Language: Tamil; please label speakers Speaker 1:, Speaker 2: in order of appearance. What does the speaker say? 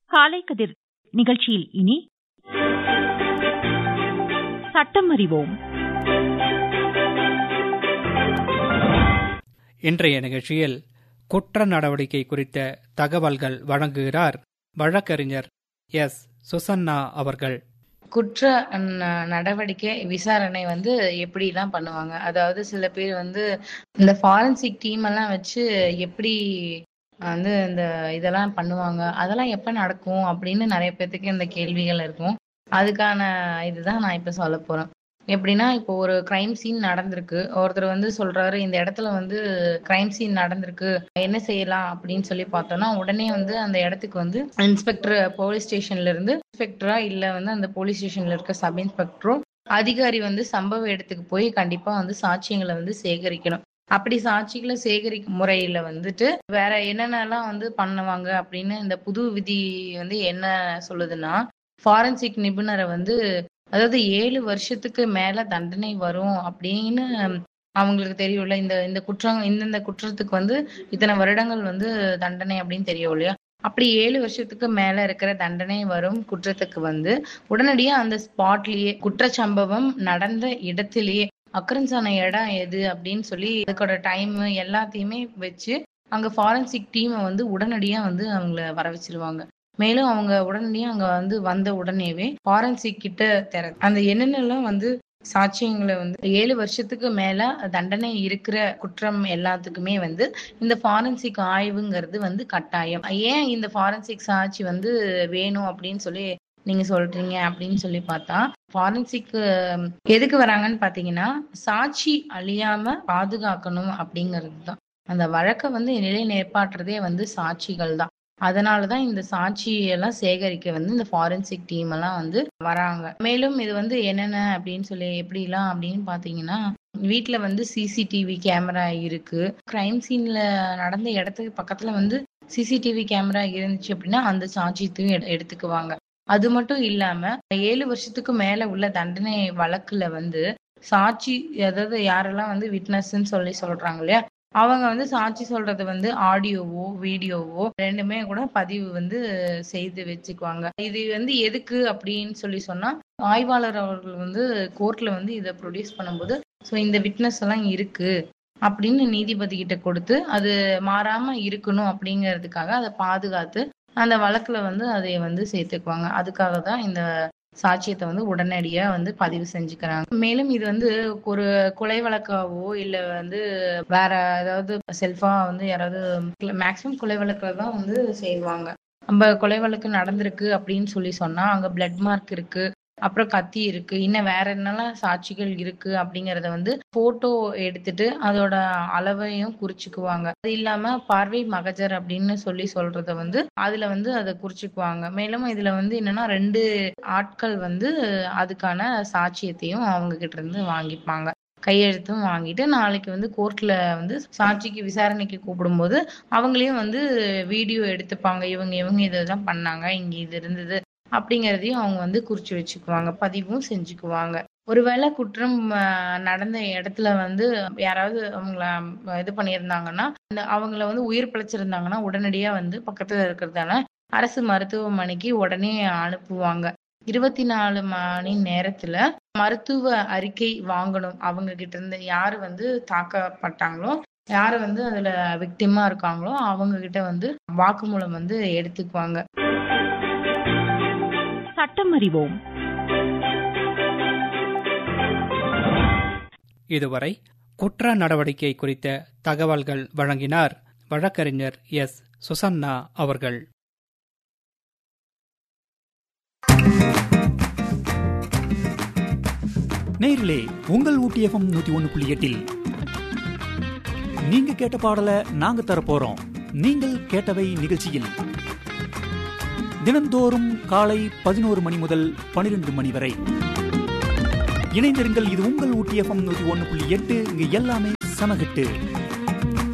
Speaker 1: காலை கதிர் நிகழ்ச்சியில் இனி சட்டம் அறிவோம்
Speaker 2: இன்றைய நிகழ்ச்சியில் குற்ற நடவடிக்கை குறித்த தகவல்கள் வழங்குகிறார் வழக்கறிஞர் எஸ் சுசன்னா அவர்கள்
Speaker 3: குற்ற ந- நடவடிக்கை விசாரணை வந்து எப்படிலாம் பண்ணுவாங்க அதாவது சில பேர் வந்து இந்த ஃபாரன்சிக் டீம் எல்லாம் வச்சு எப்படி வந்து இந்த இதெல்லாம் பண்ணுவாங்க அதெல்லாம் எப்ப நடக்கும் அப்படின்னு நிறைய பேர்த்துக்கு இந்த கேள்விகள் இருக்கும் அதுக்கான இதுதான் நான் இப்ப சொல்ல போறேன் எப்படின்னா இப்போ ஒரு கிரைம் சீன் நடந்திருக்கு ஒருத்தர் வந்து சொல்றாரு இந்த இடத்துல வந்து கிரைம் சீன் நடந்திருக்கு என்ன செய்யலாம் அப்படின்னு சொல்லி பார்த்தோம்னா உடனே வந்து அந்த இடத்துக்கு வந்து இன்ஸ்பெக்டர் போலீஸ் ஸ்டேஷன்ல இருந்து இன்ஸ்பெக்டரா இல்ல வந்து அந்த போலீஸ் ஸ்டேஷன்ல இருக்க சப் இன்ஸ்பெக்டரோ அதிகாரி வந்து சம்பவ இடத்துக்கு போய் கண்டிப்பா வந்து சாட்சியங்களை வந்து சேகரிக்கணும் அப்படி சாட்சிகளை சேகரிக்கும் முறையில வந்துட்டு வேற என்னென்னலாம் வந்து பண்ணுவாங்க அப்படின்னு இந்த புது விதி வந்து என்ன சொல்லுதுன்னா ஃபாரன்சிக் நிபுணரை வந்து அதாவது ஏழு வருஷத்துக்கு மேல தண்டனை வரும் அப்படின்னு அவங்களுக்கு தெரியும்ல இந்த இந்த குற்றம் இந்தந்த குற்றத்துக்கு வந்து இத்தனை வருடங்கள் வந்து தண்டனை அப்படின்னு தெரியும் இல்லையா அப்படி ஏழு வருஷத்துக்கு மேல இருக்கிற தண்டனை வரும் குற்றத்துக்கு வந்து உடனடியா அந்த ஸ்பாட்லயே குற்றச்சம்பவம் நடந்த இடத்திலேயே அக்கரன்ஸ் ஆன இடம் எது அப்படின்னு சொல்லி அதுக்கோட டைம் எல்லாத்தையுமே வச்சு அங்க ஃபாரன்சிக் டீமை வந்து உடனடியா வந்து அவங்கள வர வச்சிருவாங்க மேலும் அவங்க உடனடியா அங்க வந்து வந்த உடனேவே ஃபாரன்சிக் கிட்ட தெர அந்த என்னென்னலாம் வந்து சாட்சியங்களை வந்து ஏழு வருஷத்துக்கு மேல தண்டனை இருக்கிற குற்றம் எல்லாத்துக்குமே வந்து இந்த ஃபாரன்சிக் ஆய்வுங்கிறது வந்து கட்டாயம் ஏன் இந்த ஃபாரன்சிக் சாட்சி வந்து வேணும் அப்படின்னு சொல்லி நீங்க சொல்றீங்க அப்படின்னு சொல்லி பார்த்தா ஃபாரன்சிக் எதுக்கு வராங்கன்னு பாத்தீங்கன்னா சாட்சி அழியாம பாதுகாக்கணும் அப்படிங்கிறது தான் அந்த வழக்கை வந்து நிலை நேர்பாட்டுறதே வந்து சாட்சிகள் தான் அதனாலதான் இந்த சாட்சியெல்லாம் சேகரிக்க வந்து இந்த ஃபாரன்சிக் டீம் எல்லாம் வந்து வராங்க மேலும் இது வந்து என்னென்ன அப்படின்னு சொல்லி எப்படிலாம் அப்படின்னு பாத்தீங்கன்னா வீட்ல வந்து சிசிடிவி கேமரா இருக்கு கிரைம் சீன்ல நடந்த இடத்துக்கு பக்கத்துல வந்து சிசிடிவி கேமரா இருந்துச்சு அப்படின்னா அந்த சாட்சியத்தையும் எடு- எடுத்துக்குவாங்க அது மட்டும் இல்லாம ஏழு வருஷத்துக்கு மேல உள்ள தண்டனை வழக்குல வந்து சாட்சி அதாவது யாரெல்லாம் வந்து விட்னஸ்ன்னு சொல்லி சொல்றாங்க இல்லையா அவங்க வந்து சாட்சி சொல்றது வந்து ஆடியோவோ வீடியோவோ ரெண்டுமே கூட பதிவு வந்து செய்து வச்சுக்குவாங்க இது வந்து எதுக்கு அப்படின்னு சொல்லி சொன்னா ஆய்வாளர் அவர்கள் வந்து கோர்ட்ல வந்து இதை ப்ரொடியூஸ் பண்ணும்போது ஸோ இந்த விட்னஸ் எல்லாம் இருக்கு அப்படின்னு நீதிபதி கிட்ட கொடுத்து அது மாறாம இருக்கணும் அப்படிங்கிறதுக்காக அதை பாதுகாத்து அந்த வழக்குல வந்து அதை வந்து சேர்த்துக்குவாங்க அதுக்காக தான் இந்த சாட்சியத்தை வந்து உடனடியா வந்து பதிவு செஞ்சுக்கிறாங்க மேலும் இது வந்து ஒரு கொலை வழக்காவோ இல்ல வந்து வேற ஏதாவது செல்ஃபா வந்து யாராவது மேக்சிமம் கொலை வழக்குல தான் வந்து செய்வாங்க நம்ம கொலை வழக்கு நடந்திருக்கு அப்படின்னு சொல்லி சொன்னா அங்க பிளட் மார்க் இருக்கு அப்புறம் கத்தி இருக்கு இன்னும் வேற என்னெல்லாம் சாட்சிகள் இருக்கு அப்படிங்கறத வந்து போட்டோ எடுத்துட்டு அதோட அளவையும் குறிச்சுக்குவாங்க அது இல்லாம பார்வை மகஜர் அப்படின்னு சொல்லி சொல்றத வந்து அதுல வந்து அதை குறிச்சுக்குவாங்க மேலும் இதுல வந்து என்னன்னா ரெண்டு ஆட்கள் வந்து அதுக்கான சாட்சியத்தையும் அவங்க கிட்ட இருந்து வாங்கிப்பாங்க கையெழுத்தும் வாங்கிட்டு நாளைக்கு வந்து கோர்ட்ல வந்து சாட்சிக்கு விசாரணைக்கு கூப்பிடும்போது அவங்களையும் வந்து வீடியோ எடுத்துப்பாங்க இவங்க இவங்க இதெல்லாம் பண்ணாங்க இங்க இது இருந்தது அப்படிங்கறதையும் அவங்க வந்து குறிச்சு வச்சுக்குவாங்க பதிவும் செஞ்சுக்குவாங்க ஒருவேளை குற்றம் ஆஹ், நடந்த இடத்துல வந்து யாராவது அவங்கள இது பண்ணியிருந்தாங்கன்னா அந்த அவங்கள வந்து உயிர் பிழைச்சிருந்தாங்கன்னா உடனடியா வந்து பக்கத்துல இருக்கிறதால அரசு மருத்துவமனைக்கு உடனே அனுப்புவாங்க இருபத்தி நாலு மணி நேரத்துல மருத்துவ அறிக்கை வாங்கணும் அவங்க கிட்ட இருந்து யாரு வந்து தாக்கப்பட்டாங்களோ யாரு வந்து அதுல விக்டிமா இருக்காங்களோ அவங்க கிட்ட வந்து வாக்குமூலம் வந்து எடுத்துக்குவாங்க
Speaker 1: சட்டம் அறிவோம்
Speaker 2: இதுவரை குற்ற நடவடிக்கை குறித்த தகவல்கள் வழங்கினார் வழக்கறிஞர் எஸ் சுசன்னா அவர்கள்
Speaker 4: நேயர்களே உங்கள் ஊட்டி எஃப்எம் நூத்தி ஒன்னு புள்ளி எட்டில் நீங்க கேட்ட பாடலை நாங்க தர போறோம் நீங்கள் கேட்டவை நிகழ்ச்சியில் தினந்தோறும் காலை பதினோரு மணி முதல் பனிரெண்டு மணி வரை இணைந்திருங்கள் இது உங்கள் ஊட்டி எஃப்எம் நூத்தி ஒன்னு புள்ளி எட்டு இங்க எல்லாமே சமகட்டு